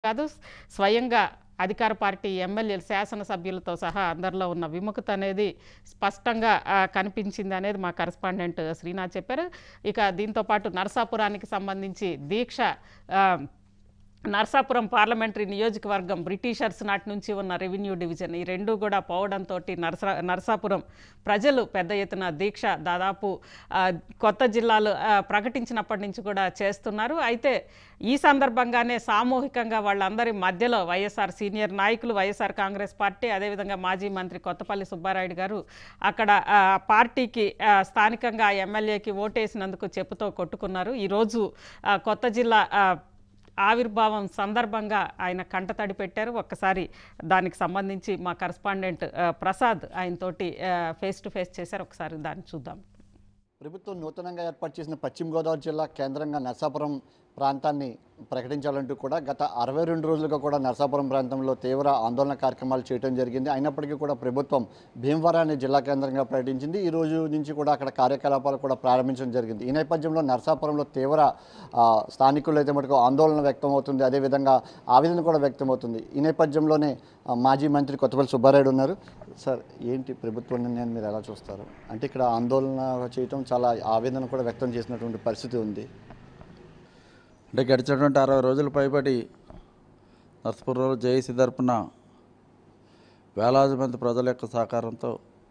కాదు స్వయంగా అధికార పార్టీ ఎమ్మెల్యేలు శాసనసభ్యులతో సహా అందరిలో ఉన్న విముఖత అనేది స్పష్టంగా ఆ, కనిపించింది అనేది మా కరస్పాండెంట్ శ్రీనాథ్ చెప్పారు ఇక దీంతో పాటు నరసాపురానికి సంబంధించి దీక్ష ఆ, నర్సాపురం పార్లమెంటరీ నియోజకవర్గం బ్రిటిషర్స్ నాటి నుంచి ఉన్న రెవెన్యూ డివిజన్ ఈ రెండు కూడా పోవడంతో నర్సా నర్సాపురం ప్రజలు పెద్ద ఎత్తున దీక్ష దాదాపు ఆ, కొత్త జిల్లాలు ఆ, ప్రకటించినప్పటి నుంచి కూడా చేస్తున్నారు అయితే ఈ సందర్భంగానే సామూహికంగా వాళ్ళందరి మధ్యలో వైఎస్ఆర్ సీనియర్ నాయకులు వైఎస్ఆర్ కాంగ్రెస్ పార్టీ అదేవిధంగా మాజీ మంత్రి కొత్తపల్లి సుబ్బారాయుడు గారు అక్కడ ఆ, పార్టీకి ఆ, స్థానికంగా ఆ ఎమ్మెల్యేకి ఓటేసినందుకు చెప్పుతో కొట్టుకున్నారు ఈరోజు ఆ, కొత్త జిల్లా ఆ, ఆవిర్భావం సందర్భంగా ఆయన కంటతడి పెట్టారు ఒక్కసారి దానికి సంబంధించి మా కరస్పాండెంట్ ఆ, ప్రసాద్ ఆయనతోటి ఫేస్ టు ఫేస్ చేశారు ఒకసారి దాన్ని చూద్దాం ప్రభుత్వం నూతనంగా ఏర్పాటు చేసిన పశ్చిమ గోదావరి జిల్లా కేంద్రంగా నర్సాపురం ప్రాంతాన్ని ప్రకటించాలంటూ కూడా గత అరవై రెండు రోజులుగా కూడా నర్సాపురం ప్రాంతంలో తీవ్ర ఆందోళన కార్యక్రమాలు చేయడం జరిగింది అయినప్పటికీ కూడా ప్రభుత్వం భీమవరాన్ని జిల్లా కేంద్రంగా ప్రకటించింది ఈ రోజు నుంచి కూడా అక్కడ కార్యకలాపాలు కూడా ప్రారంభించడం జరిగింది ఈ నేపథ్యంలో నర్సాపురంలో తీవ్ర ఆ, స్థానికులు అయితే మటుకు ఆందోళన వ్యక్తం అవుతుంది అదేవిధంగా ఆవేదన కూడా వ్యక్తం అవుతుంది ఈ నేపథ్యంలోనే ఆ, మాజీ మంత్రి కొత్తపల్లి సుబ్బారాయుడు ఉన్నారు సార్ ఏంటి ప్రభుత్వ నిర్ణయాన్ని మీరు ఎలా చూస్తారు అంటే ఇక్కడ ఆందోళన చేయటం చాలా ఆవేదన కూడా వ్యక్తం చేసినటువంటి పరిస్థితి ఉంది అంటే గడిచినటువంటి అరవై రోజులు పైబడి నర్సపురంలో జేఏసీ తరపున వేలాది మంది ప్రజల యొక్క సహకారంతో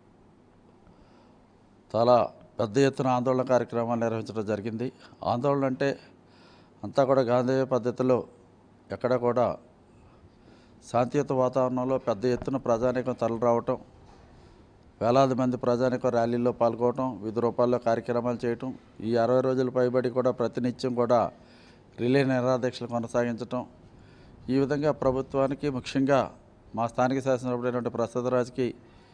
చాలా పెద్ద ఎత్తున ఆందోళన కార్యక్రమాలు నిర్వహించడం జరిగింది ఆందోళన అంటే అంతా కూడా గాంధేయ పద్ధతిలో ఎక్కడ కూడా శాంతియుత వాతావరణంలో పెద్ద ఎత్తున ప్రజానీకం తరలి రావటం వేలాది మంది ప్రజానికం ర్యాలీల్లో పాల్గొనడం వివిధ రూపాల్లో కార్యక్రమాలు చేయటం ఈ అరవై రోజుల పైబడి కూడా ప్రతినిత్యం కూడా రిలే నిరాదీక్షలు కొనసాగించటం ఈ విధంగా ప్రభుత్వానికి ముఖ్యంగా మా స్థానిక శాసనసభ్యుడైనటువంటి ప్రసాదరాజ్కి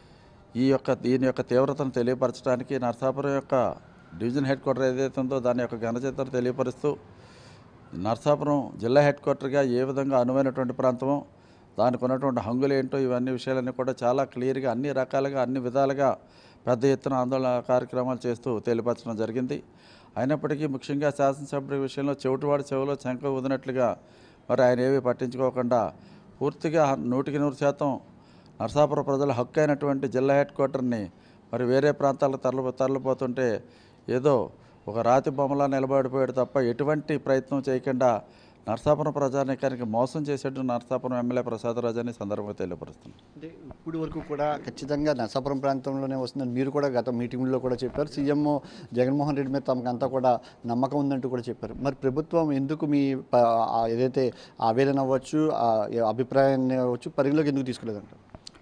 ఈ యొక్క దీని యొక్క తీవ్రతను తెలియపరచడానికి నర్సాపురం యొక్క డివిజన్ హెడ్ క్వార్టర్ ఏదైతే ఉందో దాని యొక్క ఘనచిత్రం తెలియపరుస్తూ నర్సాపురం జిల్లా హెడ్ క్వార్టర్గా ఏ విధంగా అనువైనటువంటి ప్రాంతమో దానికి ఉన్నటువంటి హంగులు ఏంటో ఇవన్నీ విషయాలన్నీ కూడా చాలా క్లియర్గా అన్ని రకాలుగా అన్ని విధాలుగా పెద్ద ఎత్తున ఆందోళన కార్యక్రమాలు చేస్తూ తెలియపరచడం జరిగింది అయినప్పటికీ ముఖ్యంగా శాసనసభ్యుడి విషయంలో చెవిటివాడి చెవిలో శంఖ ఊదినట్లుగా మరి ఆయన ఏమీ పట్టించుకోకుండా పూర్తిగా నూటికి నూరు శాతం నరసాపురం ప్రజల హక్కు అయినటువంటి జిల్లా హెడ్ క్వార్టర్ని మరి వేరే ప్రాంతాలకు తరలి తరలిపోతుంటే ఏదో ఒక రాతి బొమ్మలా నిలబడిపోయాడు తప్ప ఎటువంటి ప్రయత్నం చేయకుండా నరసాపురం ప్రజానీకానికి మోసం చేసేట్టు నరసాపురం ఎమ్మెల్యే ప్రసాదరాజు అని సందర్భంగా తెలియపరుస్తున్నాను అంటే ఇప్పుడు వరకు కూడా ఖచ్చితంగా నర్సాపురం ప్రాంతంలోనే వస్తుందని మీరు కూడా గత మీటింగ్లో కూడా చెప్పారు సీఎం జగన్మోహన్ రెడ్డి మీద తమకంతా కూడా నమ్మకం ఉందంటూ కూడా చెప్పారు మరి ప్రభుత్వం ఎందుకు మీ ప- ఆ ఏదైతే ఆవేదన అవ్వచ్చు ఆ అభిప్రాయాన్ని అవ్వచ్చు పరిగణలోకి ఎందుకు తీసుకోలేదంటారు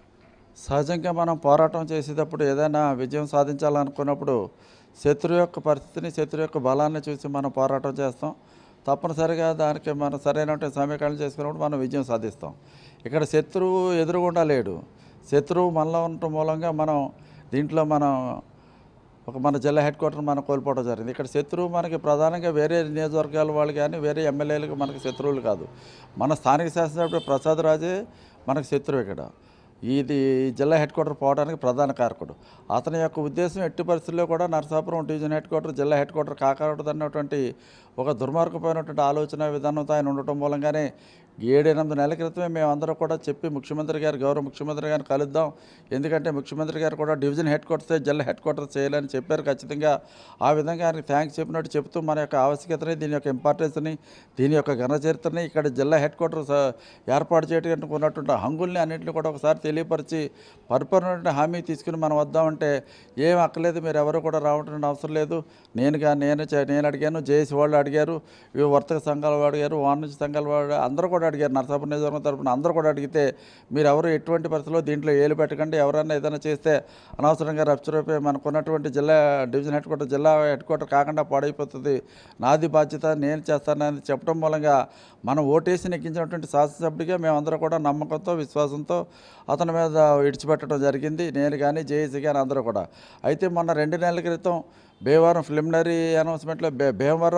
సహజంగా మనం పోరాటం చేసేటప్పుడు ఏదైనా విజయం సాధించాలనుకున్నప్పుడు శత్రువు యొక్క పరిస్థితిని శత్రువు యొక్క బలాన్ని చూసి మనం పోరాటం చేస్తాం తప్పనిసరిగా దానికి మనం సరైనటువంటి సమీకరణ చేసుకున్నప్పుడు మనం విజయం సాధిస్తాం ఇక్కడ శత్రువు ఎదురుగుండా లేడు శత్రువు మనలో ఉండటం మూలంగా మనం దీంట్లో మనం ఒక మన జిల్లా హెడ్ క్వార్టర్ మనం కోల్పోవడం జరిగింది ఇక్కడ శత్రువు మనకి ప్రధానంగా వేరే నియోజకవర్గాల వాళ్ళు కానీ వేరే ఎమ్మెల్యేలకు మనకి శత్రువులు కాదు మన స్థానిక శాసనసభ్యుడు ప్రసాద్ రాజే మనకు శత్రువు ఇక్కడ ఇది జిల్లా హెడ్ క్వార్టర్ పోవడానికి ప్రధాన కారకుడు అతని యొక్క ఉద్దేశం ఎట్టి పరిస్థితుల్లో కూడా నరసాపురం డివిజన్ హెడ్ క్వార్టర్ జిల్లా హెడ్ క్వార్టర్ కాకూడదు అన్నటువంటి ఒక దుర్మార్గమైనటువంటి ఆలోచన విధానంతో ఆయన ఉండటం మూలంగానే ఏడెనిమిది నెలల క్రితమే మేమందరం కూడా చెప్పి ముఖ్యమంత్రి గారు గౌరవ ముఖ్యమంత్రి గారిని కలుద్దాం ఎందుకంటే ముఖ్యమంత్రి గారు కూడా డివిజన్ హెడ్ క్వార్టర్స్ జిల్లా హెడ్ క్వార్టర్స్ చేయాలని చెప్పారు ఖచ్చితంగా ఆ విధంగా ఆయనకి థ్యాంక్స్ చెప్పినట్టు చెప్తూ మన యొక్క ఆవశ్యకతని దీని యొక్క ఇంపార్టెన్స్ని దీని యొక్క ఘన చరిత్రని ఇక్కడ జిల్లా హెడ్ క్వార్టర్స్ ఏర్పాటు చేయడానికి ఉన్నటువంటి హంగుల్ని అన్నింటిని కూడా ఒకసారి తెలియపరిచి పరిపూర్ణమైన హామీ తీసుకుని మనం వద్దామంటే ఏం అక్కర్లేదు మీరు ఎవరు కూడా రావడం అవసరం లేదు నేనుగా నేను చే- నేను అడిగాను జేఏసీ వాళ్ళు అడిగారు ఇవి వర్తక సంఘాల వాళ్ళు అడిగారు వాణిజ్య సంఘాల వాళ్ళు అందరూ కూడా అడిగారు నరసాపురం నియోజకవర్గం తరపున అందరూ కూడా అడిగితే మీరు ఎవరు ఎటువంటి పరిస్థితుల్లో దీంట్లో ఏలు పెట్టకండి ఎవరైనా ఏదైనా చేస్తే అనవసరంగా రప్చర్ అయిపోయి మనకు ఉన్నటువంటి జిల్లా డివిజన్ హెడ్ క్వార్టర్ జిల్లా హెడ్ క్వార్టర్ కాకుండా పాడైపోతుంది నాది బాధ్యత నేను చేస్తానని చెప్పడం మూలంగా మనం ఓటేసి నెగ్గించినటువంటి శాసనసభ్యుడిగా మేమందరం కూడా నమ్మకంతో విశ్వాసంతో అతని మీద విడిచిపెట్టడం జరిగింది నేను కానీ జేఏసీ కానీ అందరూ కూడా అయితే మొన్న రెండు నెలల క్రితం భీమవరం ప్రిలిమినరీ అనౌన్స్మెంట్లో భే భీమవరం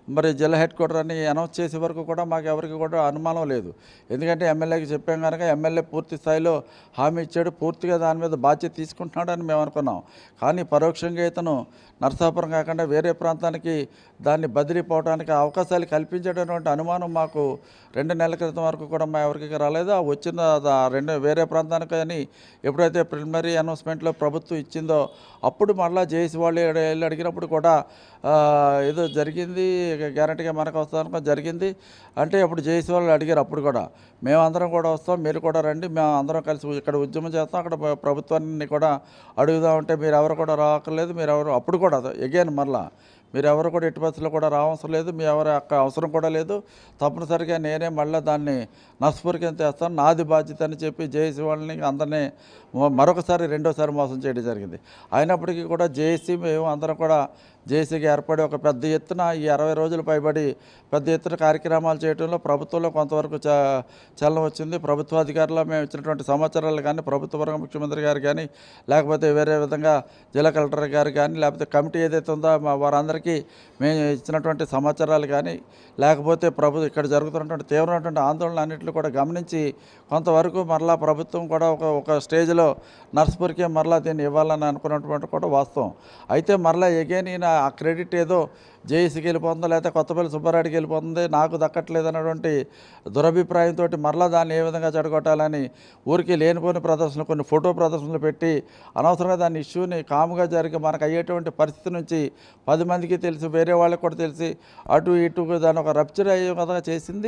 మరి జిల్లా హెడ్ క్వార్టర్ అని అనౌన్స్ చేసే వరకు కూడా మాకు ఎవరికి కూడా అనుమానం లేదు ఎందుకంటే ఎమ్మెల్యేకి చెప్పాం కనుక ఎమ్మెల్యే పూర్తి స్థాయిలో హామీ ఇచ్చాడు పూర్తిగా దాని మీద బాధ్యత తీసుకుంటున్నాడని మేము అనుకున్నాం కానీ పరోక్షంగా ఇతను నరసాపురం కాకుండా వేరే ప్రాంతానికి దాన్ని బదిలీపోవడానికి అవకాశాలు కల్పించేటటువంటి అనుమానం మాకు రెండు నెలల క్రితం వరకు కూడా మా ఎవరికి రాలేదు ఆ వచ్చిన ఆ రెండు వేరే ప్రాంతానికి కానీ ఎప్పుడైతే ప్రిలిమినరీ అనౌన్స్మెంట్లో ప్రభుత్వం ఇచ్చిందో అప్పుడు మళ్ళీ జేసీ వాళ్ళు ఈడ వెళ్ళి అడిగినప్పుడు కూడా ఆ, ఏదో జరిగింది గ్యారంటీగా మనకు వస్తాను జరిగింది అంటే అప్పుడు జేసీ వాళ్ళు అడిగారు అప్పుడు కూడా మేమందరం కూడా వస్తాం మీరు కూడా రండి మేము అందరం కలిసి ఇక్కడ ఉద్యమం చేస్తాం అక్కడ ప్ర- ప్రభుత్వాన్ని కూడా అడుగుదామంటే మీరు ఎవరు కూడా రావక్కర్లేదు మీరు ఎవరు అప్పుడు కూడా ఎగైన్ మరలా మీరు ఎవరు కూడా ఎట్టి పరిస్థితుల్లో కూడా రావసరం లేదు మీ ఎవరు అక్కడ అవసరం కూడా లేదు తప్పనిసరిగా నేనే మళ్ళీ దాన్ని నష్టపూరికం చేస్తాను నాది బాధ్యత అని చెప్పి జేఏసీ వాళ్ళని అందరినీ మొ- మరొకసారి రెండోసారి మోసం చేయడం జరిగింది అయినప్పటికీ కూడా జేఏసీ మేము అందరం కూడా జేఏసీకి ఏర్పడి ఒక పెద్ద ఎత్తున ఈ అరవై రోజులు పైబడి పెద్ద ఎత్తున కార్యక్రమాలు చేయడంలో ప్రభుత్వంలో కొంతవరకు చ చలనం వచ్చింది ప్రభుత్వ అధికారులు మేము ఇచ్చినటువంటి సమాచారాలు కానీ ప్రభుత్వ పరంగా ముఖ్యమంత్రి గారు కానీ లేకపోతే వేరే విధంగా జిల్లా కలెక్టర్ గారు కానీ లేకపోతే కమిటీ ఏదైతే ఉందో మా వారందరికీ మేము ఇచ్చినటువంటి సమాచారాలు కానీ లేకపోతే ప్రభు ఇక్కడ జరుగుతున్నటువంటి తీవ్రమైనటువంటి ఆందోళన అన్నింటిని కూడా గమనించి కొంతవరకు మరలా ప్రభుత్వం కూడా ఒక ఒక స్టేజ్లో నర్స్పూర్కే మరలా దీన్ని ఇవ్వాలని అనుకున్నటువంటి కూడా వాస్తవం అయితే మరలా ఎగైన్ ఈయన ఆ క్రెడిట్ ఏదో జేఈసీకి వెళ్ళిపోతుందో లేకపోతే కొత్తపల్లి సుబ్బారెడ్డికి వెళ్ళిపోతుంది నాకు దక్కట్లేదు అన్నటువంటి దురభిప్రాయంతో మరలా దాన్ని ఏ విధంగా చెడగొట్టాలని ఊరికి లేనిపోని ప్రదర్శనలు కొన్ని ఫోటో ప్రదర్శనలు పెట్టి అనవసరంగా దాని ఇష్యూని కాముగా జరిగి మనకు అయ్యేటువంటి పరిస్థితి నుంచి పది మందికి తెలిసి వేరే వాళ్ళకి కూడా తెలిసి అటు ఇటు దాని ఒక రప్చర్ అయ్యే విధంగా చేసింది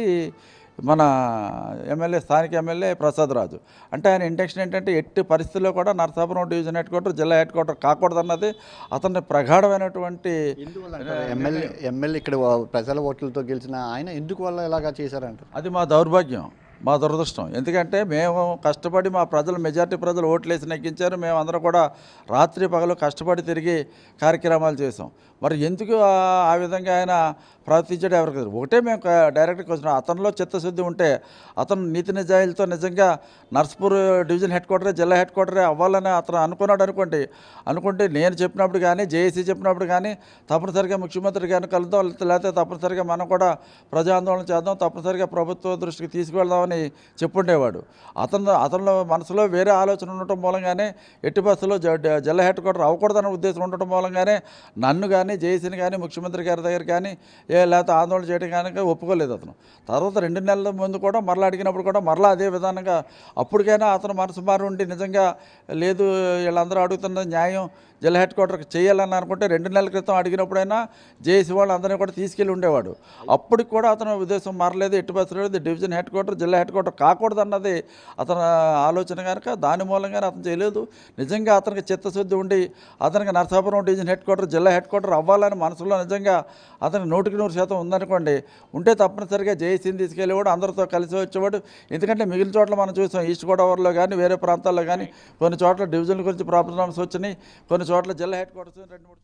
మన ఎమ్మెల్యే స్థానిక ఎమ్మెల్యే ప్రసాద్ రాజు అంటే ఆయన ఇంటెన్షన్ ఏంటంటే ఎట్టి పరిస్థితుల్లో కూడా నరసాపురం డివిజన్ హెడ్ క్వార్టర్ జిల్లా హెడ్ క్వార్టర్ కాకూడదన్నది అతని ప్రగాఢమైనటువంటి ఎమ్మెల్యే ఎమ్మెల్యే ఇక్కడ ప్రజల ఓట్లతో గెలిచిన ఆయన ఎందుకు వల్ల ఇలాగా చేశారంటారు అది మా దౌర్భాగ్యం మా దురదృష్టం ఎందుకంటే మేము కష్టపడి మా ప్రజలు మెజారిటీ ప్రజలు ఓట్లేసి నెగ్గించారు మేము అందరం కూడా రాత్రి పగలు కష్టపడి తిరిగి కార్యక్రమాలు చేసాం మరి ఎందుకు ఆ- ఆ విధంగా ఆయన ప్రవర్తించాడు ఎవరికి తెలియదు. ఒకటే మేము క- డైరెక్ట్గా క్వశ్చన్ అతనిలో చిత్తశుద్ధి ఉంటే అతను నీతి నిజాయిలతో నిజంగా నర్స్పూర్ డివిజన్ హెడ్ క్వార్టరే జిల్లా హెడ్ క్వార్టరే అవ్వాలని అతను అనుకున్నాడు అనుకోండి అనుకుంటే నేను చెప్పినప్పుడు కానీ జేఏసీ చెప్పినప్పుడు కానీ తప్పనిసరిగా ముఖ్యమంత్రి గారిని కలుద్దాం లేకపోతే తప్పనిసరిగా మనం కూడా ప్రజా ఆందోళన చేద్దాం తప్పనిసరిగా ప్రభుత్వ దృష్టికి తీసుకువెళ్దామని చెప్పుండేవాడు అతను అతనిలో మనసులో వేరే ఆలోచన ఉండటం మూలంగానే ఎట్టి బస్సులో జ- డ- జిల్లా హెడ్ క్వార్టర్ అవ్వకూడదన్న ఉద్దేశం ఉండటం మూలంగానే నన్ను కానీ జేసీని కానీ ముఖ్యమంత్రి గారి దగ్గర కానీ ఏ లేకపోతే ఆందోళన చేయడం కానీ ఒప్పుకోలేదు అతను తర్వాత రెండు నెలల ముందు కూడా మరలా అడిగినప్పుడు కూడా మరలా అదే విధానంగా అప్పటికైనా అతను మనసు మారి ఉండి నిజంగా లేదు వీళ్ళందరూ అడుగుతున్నది న్యాయం జిల్లా హెడ్ క్వార్టర్కి చేయాలని అనుకుంటే రెండు నెలల క్రితం అడిగినప్పుడైనా జేసీ వాళ్ళు అందరినీ కూడా తీసుకెళ్ళి ఉండేవాడు అప్పటికి కూడా అతను ఉద్దేశం మారలేదు ఎట్టి బస్సు లేదు డివిజన్ హెడ్ క్వార్టర్ జిల్లా హెడ్ క్వార్టర్ కాకూడదు అన్నది అతని ఆలోచన కనుక దాని మూలంగానే అతను చేయలేదు నిజంగా అతనికి చిత్తశుద్ధి ఉండి అతనికి నరసాపురం డివిజన్ హెడ్ క్వార్టర్ జిల్లా హెడ్ క్వార్టర్ అవ్వాలని మనసులో నిజంగా అతనికి నూటికి నూరు శాతం ఉందనుకోండి ఉంటే తప్పనిసరిగా జేసీని తీసుకెళ్ళేవాడు అందరితో కలిసి వచ్చేవాడు ఎందుకంటే మిగిలిన చోట్ల మనం చూసాం ఈస్ట్ గోదావరిలో కానీ వేరే ప్రాంతాల్లో కానీ కొన్ని చోట్ల డివిజన్ల గురించి ప్రాబ్లమ్స్ వచ్చినాయి కొన్ని చోట్ల జిల్లా హెడ్ క్వార్టర్స్ రెండు మూడు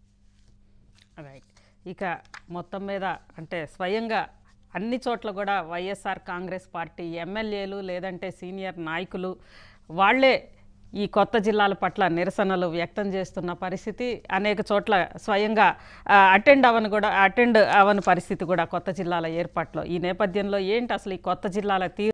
చోట్ల రైట్ ఇక మొత్తం మీద అంటే స్వయంగా అన్ని చోట్ల కూడా వైఎస్ఆర్ కాంగ్రెస్ పార్టీ ఎమ్మెల్యేలు లేదంటే సీనియర్ నాయకులు వాళ్ళే ఈ కొత్త జిల్లాల పట్ల నిరసనలు వ్యక్తం చేస్తున్న పరిస్థితి అనేక చోట్ల స్వయంగా అటెండ్ అవని కూడా అటెండ్ అవని పరిస్థితి కూడా కొత్త జిల్లాల ఏర్పాట్లో ఈ నేపథ్యంలో ఏంటి అసలు ఈ కొత్త జిల్లాల తీరు